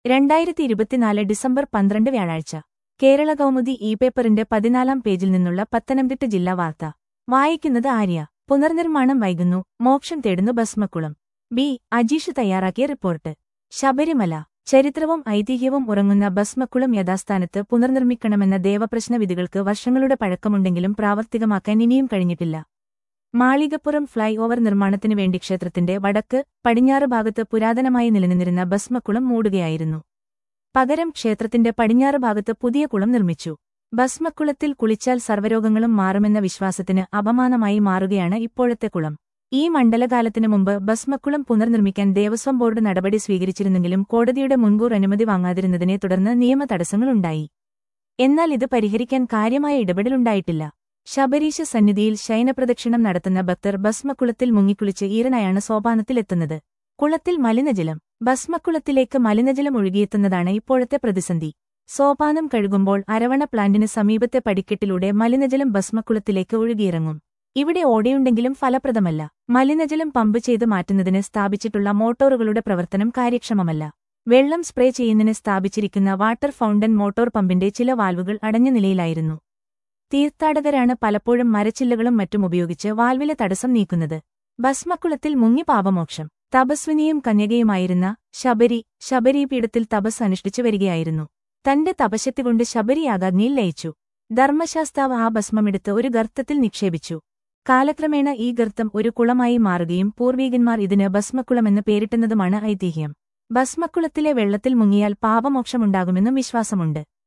രണ്ടായിരത്തി ഇരുപത്തിനാല് ഡിസംബർ പന്ത്രണ്ട് വ്യാഴാഴ്ച കേരള കൗമുദി ഇ പേപ്പറിന്റെ പതിനാലാം പേജിൽ നിന്നുള്ള പത്തനംതിട്ട ജില്ലാ വാർത്ത വായിക്കുന്നത് ആര്യ പുനർനിർമ്മാണം വൈകുന്നു മോക്ഷം തേടുന്നു ഭസ്മക്കുളം ബി അജീഷ് തയ്യാറാക്കിയ റിപ്പോർട്ട് ശബരിമല ചരിത്രവും ഐതിഹ്യവും ഉറങ്ങുന്ന ഭസ്മക്കുളം യഥാസ്ഥാനത്ത് പുനർനിർമ്മിക്കണമെന്ന ദേവപ്രശ്ന വിധികൾക്ക് വർഷങ്ങളുടെ പഴക്കമുണ്ടെങ്കിലും പ്രാവർത്തികമാക്കാൻ ഇനിയും കഴിഞ്ഞിട്ടില്ല മാളികപ്പുറം ഫ്ളൈ ഓവർ നിർമ്മാണത്തിനു വേണ്ടി ക്ഷേത്രത്തിന്റെ വടക്ക് പടിഞ്ഞാറ് ഭാഗത്ത് പുരാതനമായി നിലനിന്നിരുന്ന ഭസ്മക്കുളം മൂടുകയായിരുന്നു പകരം ക്ഷേത്രത്തിന്റെ പടിഞ്ഞാറ് ഭാഗത്ത് പുതിയ കുളം നിർമ്മിച്ചു ഭസ്മക്കുളത്തിൽ കുളിച്ചാൽ സർവ്വരോഗങ്ങളും മാറുമെന്ന വിശ്വാസത്തിന് അപമാനമായി മാറുകയാണ് ഇപ്പോഴത്തെ കുളം ഈ മണ്ഡലകാലത്തിനു മുമ്പ് ഭസ്മക്കുളം പുനർനിർമ്മിക്കാൻ ദേവസ്വം ബോർഡ് നടപടി സ്വീകരിച്ചിരുന്നെങ്കിലും കോടതിയുടെ മുൻകൂർ അനുമതി വാങ്ങാതിരുന്നതിനെ തുടർന്ന് നിയമ തടസ്സങ്ങളുണ്ടായി എന്നാൽ ഇത് പരിഹരിക്കാൻ കാര്യമായ ഇടപെടലുണ്ടായിട്ടില്ല ശബരീശ സന്നിധിയിൽ ശയനപ്രദക്ഷിണം നടത്തുന്ന ഭക്തർ ഭസ്മക്കുളത്തിൽ മുങ്ങിക്കുളിച്ച് ഈറനായാണ് സോപാനത്തിലെത്തുന്നത് കുളത്തിൽ മലിനജലം ഭസ്മക്കുളത്തിലേക്ക് മലിനജലം ഒഴുകിയെത്തുന്നതാണ് ഇപ്പോഴത്തെ പ്രതിസന്ധി സോപാനം കഴുകുമ്പോൾ അരവണ പ്ലാന്റിന് സമീപത്തെ പടിക്കെട്ടിലൂടെ മലിനജലം ഭസ്മക്കുളത്തിലേക്ക് ഒഴുകിയിറങ്ങും ഇവിടെ ഓടയുണ്ടെങ്കിലും ഫലപ്രദമല്ല മലിനജലം പമ്പ് ചെയ്ത് മാറ്റുന്നതിന് സ്ഥാപിച്ചിട്ടുള്ള മോട്ടോറുകളുടെ പ്രവർത്തനം കാര്യക്ഷമമല്ല വെള്ളം സ്പ്രേ ചെയ്യുന്നതിന് സ്ഥാപിച്ചിരിക്കുന്ന വാട്ടർ ഫൗണ്ടൻ മോട്ടോർ പമ്പിന്റെ ചില വാൽവുകൾ അടഞ്ഞ നിലയിലായിരുന്നു തീർത്ഥാടകരാണ് പലപ്പോഴും മരച്ചില്ലകളും മറ്റും ഉപയോഗിച്ച് വാൽവിലെ തടസ്സം നീക്കുന്നത് ഭസ്മക്കുളത്തിൽ മുങ്ങി പാപമോക്ഷം തപസ്വിനിയും കന്യകയുമായിരുന്ന ശബരി ശബരീപീഠത്തിൽ തപസ് അനുഷ്ഠിച്ചു വരികയായിരുന്നു തന്റെ തപശക്തി കൊണ്ട് ശബരിയാഗാഗ്നിയിൽ ലയിച്ചു ധർമ്മശാസ്താവ് ആ ഭസ്മമെടുത്ത് ഒരു ഗർത്തത്തിൽ നിക്ഷേപിച്ചു കാലക്രമേണ ഈ ഗർത്തം ഒരു കുളമായി മാറുകയും പൂർവീകന്മാർ ഇതിന് ഭസ്മക്കുളമെന്ന് പേരിട്ടുന്നതുമാണ് ഐതിഹ്യം ഭസ്മക്കുളത്തിലെ വെള്ളത്തിൽ മുങ്ങിയാൽ പാപമോക്ഷമുണ്ടാകുമെന്നും വിശ്വാസമുണ്ട്